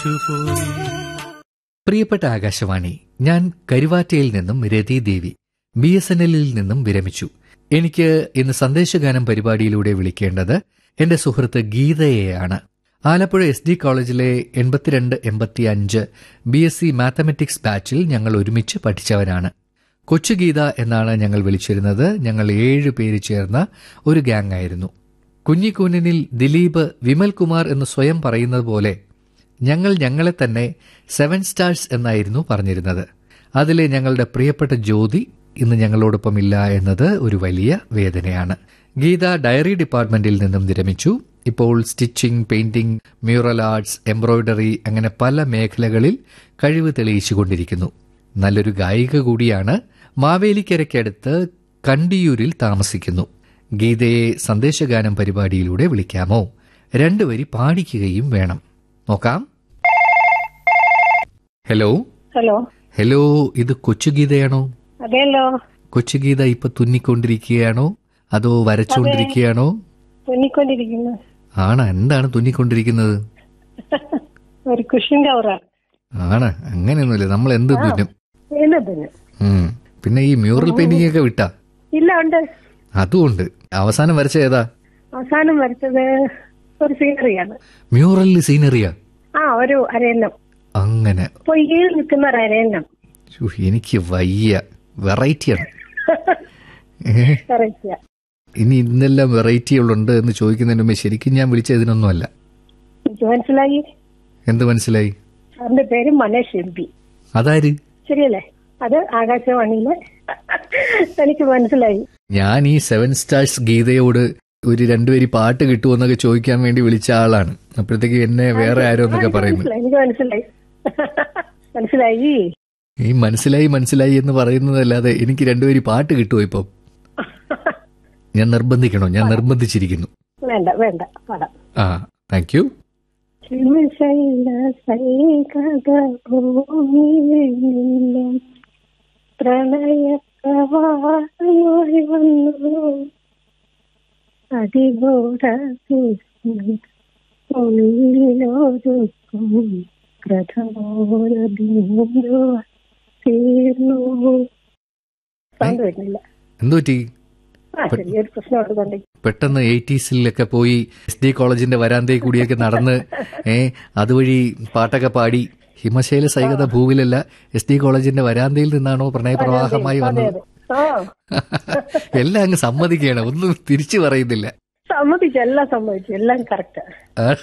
തിരിച്ചുപോയി പ്രിയപ്പെട്ട ആകാശവാണി ഞാൻ കരുവാറ്റയിൽ നിന്നും Rati Devi B S N എല്ലിൽ നിന്നും വിരമിച്ചു എനിക്ക് ഇന്ന് സന്ദേശഗാനം പരിപാടിയിലൂടെ വിളിക്കേണ്ടത് എന്റെ സുഹൃത്ത് ഗീതയെയാണ് ആലപ്പുഴ എസ് ഡി കോളേജിലെ എൺപത്തിരണ്ട് എൺപത്തിയഞ്ച് ബി എസ് സി മാത്തമെറ്റിക്സ് ബാച്ചിൽ ഞങ്ങൾ ഒരുമിച്ച് പഠിച്ചവരാണ് കൊച്ചുഗീത എന്നാണ് ഞങ്ങൾ വിളിച്ചിരുന്നത് ഞങ്ങൾ ഏഴ് പേര് ചേർന്ന ഒരു ഗ്യാങ് ആയിരുന്നു കുഞ്ഞിക്കൂനിനിൽ ദിലീപ് വിമൽ കുമാർ എന്ന് സ്വയം പറയുന്നത് പോലെ ഞങ്ങൾ ഞങ്ങളെ തന്നെ സെവൻ സ്റ്റാർസ് എന്നായിരുന്നു പറഞ്ഞിരുന്നത് അതിലെ ഞങ്ങളുടെ പ്രിയപ്പെട്ട ജ്യോതി ഇന്ന് ഞങ്ങളോടൊപ്പം ഇല്ല എന്നത് ഒരു വലിയ വേദനയാണ് ഗീത ഡയറി ഡിപ്പാർട്ട്മെന്റിൽ നിന്നും വിരമിച്ചു ഇപ്പോൾ stitching painting mural arts embroidery അങ്ങനെ പല മേഖലകളിൽ കഴിവ് തെളിയിച്ചുകൊണ്ടിരിക്കുന്നു നല്ലൊരു ഗായിക കൂടിയാണ് മാവേലിക്കരയ്ക്കടുത്ത് കണ്ടിയൂരിൽ താമസിക്കുന്നു ഗീതയെ സന്ദേശഗാനം പരിപാടിയിലൂടെ വിളിക്കാമോ രണ്ടുവരി പാടിക്കുകയും വേണം നോക്കാം ഹലോ ഹലോ ഹലോ ഇത് കൊച്ചുഗീതയാണോ അതെയല്ലോ കൊച്ചുഗീത ഇപ്പൊ തുന്നിക്കൊണ്ടിരിക്കുകയാണോ അതോ വരച്ചുകൊണ്ടിരിക്കുകയാണോ തുന്നിക്കൊണ്ടിരിക്കുന്നു ആണ് എന്താണ് തുന്നിക്കൊണ്ടിരിക്കുന്നത് ഒരു കുഷൻ കവറാണ് ആണ് അങ്ങനെയൊന്നുമില്ല നമ്മൾ എന്ത് തുന്നും എന്നതിന് ഉം. പിന്നെ ഈ മ്യൂറൽ പെയിന്റിംഗ് ഒക്കെ വിട്ടാ ഇല്ല ഉണ്ട് അതുകൊണ്ട് അവസാനം വരച്ച ഏതാ അവസാനം വരച്ചത് ഒരു സീനറിയാണ് മ്യൂറലിൽ സീനറിയാ ആ ഒരു അരയന്നം അങ്ങനെ പൊയ്കയിൽ നിൽക്കുന്ന ഒരു അരയന്നം ശ്ശോ, എനിക്ക് വയ്യ വെറൈറ്റിയാണ് ഏ, കറക്റ്റ് ഇനി ഇന്നെല്ലാം വെറൈറ്റികളുണ്ട് എന്ന് ചോദിക്കുന്നതിന് മുമ്പ് ശരിക്കും ഞാൻ വിളിച്ച ഇതിനൊന്നുമല്ല എനിക്ക് മനസ്സിലായി എന്ത് മനസ്സിലായി സാറിന്റെ പേര് മനേഷ് എം പി അതാര് ശരിയല്ലേ അത് ആകാശവാണിയിലെ എനിക്ക് മനസ്സിലായി ഞാൻ ഈ സെവൻ സ്റ്റാർസ് ഗീതയോട് ഒരു രണ്ടുപേരി പാട്ട് കിട്ടുമെന്നൊക്കെ ചോദിക്കാൻ വേണ്ടി വിളിച്ച ആളാണ് അപ്പോഴത്തേക്ക് എന്നെ വേറെ ആരോ എന്നൊക്കെ എനിക്ക് പറയുന്നു മനസ്സിലായി, എനിക്ക് മനസ്സിലായി മനസ്സിലായി ഈ മനസ്സിലായി മനസ്സിലായി എന്ന് പറയുന്നതല്ലാതെ എനിക്ക് രണ്ടുപേരി പാട്ട് കിട്ടുമോ ഇപ്പൊ ഞാൻ നിർബന്ധിക്കണോ ഞാൻ നിർബന്ധിച്ചിരിക്കുന്നു വേണ്ട വേണ്ട പാടാം ആ താങ്ക് യു ഹിമശൈല സൈകത ഭൂമിയിലും പ്രണയപ്രവാഹമായി വന്നു അതിഘോര ഉള്ളിലൊതുക്കും പ്രഥമോര ബിന്ദു തീർന്നു സൗണ്ട് വരുന്നില്ല എന്തു പറ്റി ആ ചെറിയൊരു പ്രശ്നം അതുകൊണ്ട് പെട്ടെന്ന് എയ്റ്റീസിലൊക്കെ പോയി എസ് ഡി കോളേജിന്റെ വരാന്തയിൽ കൂടിയൊക്കെ നടന്ന് ഏ അതുവഴി പാട്ടൊക്കെ പാടി ഹിമശൈല സൈകത ഭൂവിലല്ല എസ് ഡി കോളേജിന്റെ വരാന്തയിൽ നിന്നാണോ പ്രണയപ്രവാഹമായി അതെ വന്നത് അതെ ആ എല്ലാം അങ്ങ് സമ്മതിക്കുകയാണ് ഒന്നും തിരിച്ചു പറയുന്നില്ല സമ്മതിച്ചു എല്ലാം സമ്മതിച്ചു എല്ലാം കറക്റ്റ് ആ